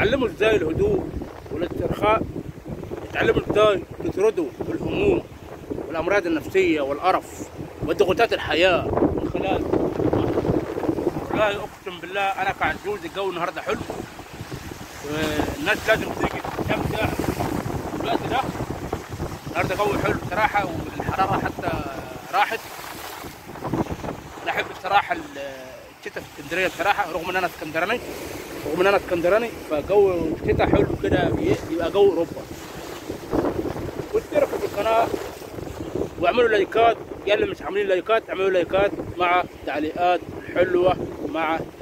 اتعلموا ازاي الهدوء والاسترخاء اتعلموا ازاي يطردوا الهموم والامراض النفسيه والقرف وضغوطات الحياه من خلال والله اقسم بالله انا كعجوز الجو النهارده حلو والناس لازم تيجي تستمتع الوقت ده النهارده جو حلو بصراحه والحراره حتى راحت انا احب بصراحه ال- الشتاء في اسكندريه بصراحه رغم ان انا اسكندراني رغم ان انا اسكندراني فجو الشتاء حلو كده بي- بيبقى جو اوروبا واشتركوا في القناه واعملوا لايكات يا اللي مش عاملين لايكات اعملوا لايكات مع تعليقات حلوه مع